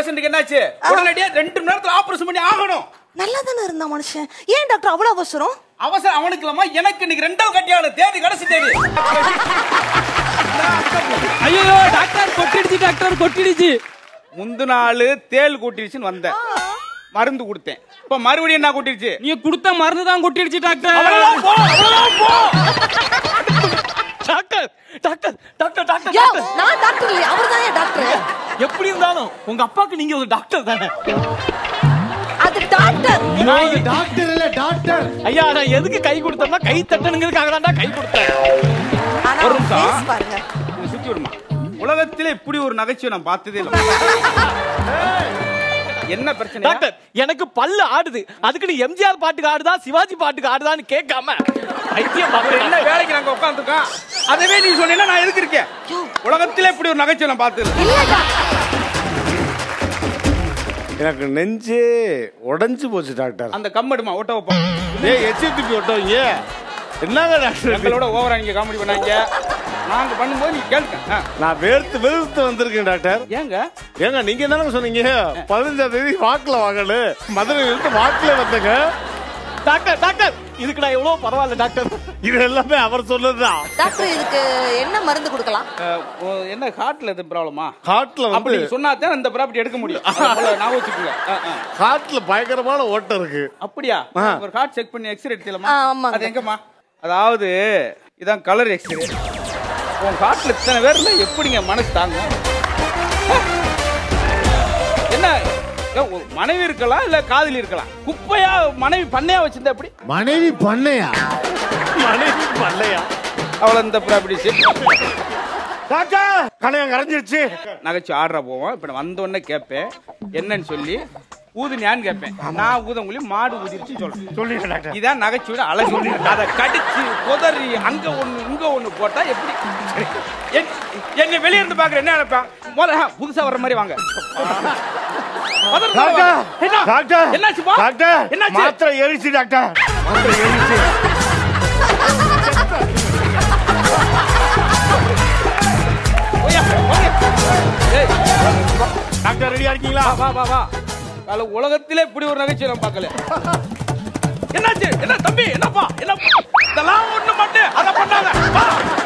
பேஷண்ட்டுக்கு என்னாச்சு உடனடியா ரெண்டு மணி நேரத்துல ஆபரேஷன் பண்ணி ஆகணும் நல்லா தானே இருந்தா மனுஷன் ஏன் டாக்டர் அவ்வளவு அவசரம் அவசரம் அவனுக்கு இல்லாம எனக்கு இன்னைக்கு ரெண்டாவது கட்டியான தேதி கடைசி தேதி ஐயோ டாக்டர் கொட்டிடுச்சு டாக்டர் கொட்டிடுச்சு முந்து நாள் தேள் கூட்டிடுச்சுன்னு வந்தேன் மருந்து கொடுத்தேன் இப்ப மறுபடியும் என்ன கூட்டிடுச்சு நீங்க கொடுத்த மருந்து தான் கொட்டிடுச்சு டாக்டர் அவ்வளவுதான் போ, அவ்வளவுதான் போ. டாக்டர் டாக்டர் டாக்டர் டாக்டர் யோ டாக்டர் நான் டாக்டர் இல்லையா அவர் தான் டாக்டர் எப்படி இருந்தாலும் உங்க அப்பாக்கு நீங்க ஒரு டாக்டர் தானே அது டாக்டர் டாக்டர் இல்ல டாக்டர் ஐயா நான் எதுக்கு கை கொடுத்தேன்னா கை தட்டணுங்கிறதுக்காக தான்டா கை கொடுத்தேன் ஆனா ஒரு அவர் நிமிஷம். face பாருங்க இதை சுத்தி விடுமா உலகத்திலே இப்படி ஒரு நகைச்சுவை நான் பார்த்ததே இல்லை என்ன பிரச்சனை டாக்டர் எனக்கு பல்லு ஆடுது அதுக்கு நீ எம்ஜிஆர் பாட்டுக்கு ஆடுதா சிவாஜி பாட்டுக்கு ஆடுதான்னு கேட்காம பைத்தியம் அவர் என்ன பார்க்கறேன். வேலைக்கு நாங்க உட்காந்துருக்கோம் அதவே நீ சொன்னீங்கன்னா நான் எதுக்கு இருக்கேன் உலகத்திலே இப்படி ஒரு நகைச்சுவை நான் பார்த்தது இல்லை. இல்ல டாக்டர் எனக்கு நெஞ்சே உடைஞ்சு போச்சு டாக்டர் அந்த கம்மடுமா ஓட்ட வைப்போம் ஏய் எச்சி துப்பி விட்டோம் ஏ என்னங்க டாக்டர் எங்களோட ஓவரா நீங்க காமெடி பண்ணாங்க நாங்க பண்ணும்போது நீங்க கேளுங்க ஆ. நான் வெறுத்து வெறுத்து வந்திருக்கேன் டாக்டர் ஏங்க ஏங்க நீங்க என்னங்க சொன்னீங்க பதினஞ்சாம் தேதி வாக்குல வாங்கலு மதுரை இருந்து வாக்குல வந்தங்க டாக்டர் டாக்டர் இதுக்கு நான் எவ்வளவு பரவாயில்ல டாக்டர் இது எல்லாமே அவர் சொன்னதுதான் டாக்டர் இதுக்கு என்ன மருந்து கொடுக்கலாம் அஹ், ஓ, என்ன ஹார்ட்ல எதுவும் ப்ராப்ளமா ஹார்ட்ல அப்படி வந்து நீங்க சொன்னா தான் இந்த ப்ராப்பர்ட்டி எடுக்க முடியும் அதனால ஞாபகம் வச்சுக்கோங்க ஆ, ஆ. ஹார்ட்ல பயங்கரமான ஓட்டம் இருக்கு அப்படியா ஆ. ஒரு ஹார்ட் செக் பண்ணி எக்ஸ்ரே எடுத்துலமா ஆ, ஆமாங்க. அது எங்கம்மா அதாவது இதான் கலர் எக்ஸ்ரே உன் ஹார்ட்ல இத்தனை பேர் இருந்தா எப்படிங்க மனசு தாங்கும் என்ன ஏ, ஒரு மனைவி இருக்கலாம் இல்ல காதலி இருக்கலாம் குப்பையா மனைவி பண்ணையா வச்சிருந்தா எப்படி மனைவி பண்ணையா மனைவி பண்ணையா அவள இந்த ப்ராப்பர்ட்டி டாக்டர் கணையம் கரைஞ்சிருச்சு நகைச்சு ஆடுறா போவோம் இப்ப நான் வந்த உடனே கேட்பேன் என்னன்னு சொல்லி ஊதுனியான்னு கேட்பேன் நான் ஊதங்குழி மாடு ஊதிருச்சு சொல்றேன் சொல்லுங்க டாக்டர் இதான் நகைச்சுவிட அழகு அதை கடிச்சு குதறி அங்க ஒண்ணு இங்க ஒண்ணு போட்டா எப்படி என்- என்னை வெளிய இருந்து பாக்குற என்ன நினைப்பேன் முதல்ல ஆ, புதுசா வர்ற மாதிரி வாங்க முதல்ல வாங்க. டாக்டர் என்ன? டாக்டர் என்னாச்சுப்பா டாக்டர் என்னாச்சு மாத்திரை ஏறிச்சு டாக்டர் மாத்திரை ஏறிச்சு ஓய்யா, ஓய்யா. ஏய், டாக்டர் ரெடியா இருக்கீங்களா வா வா வா கால உலகத்திலே இப்படி ஒரு நகைச்சுவை நான் பார்க்கல என்னாச்சு என்ன தம்பி என்னப்பா என்னப்பா இதெல்லாம் ஒண்ணு மட்டும் அதை பண்ணாத வா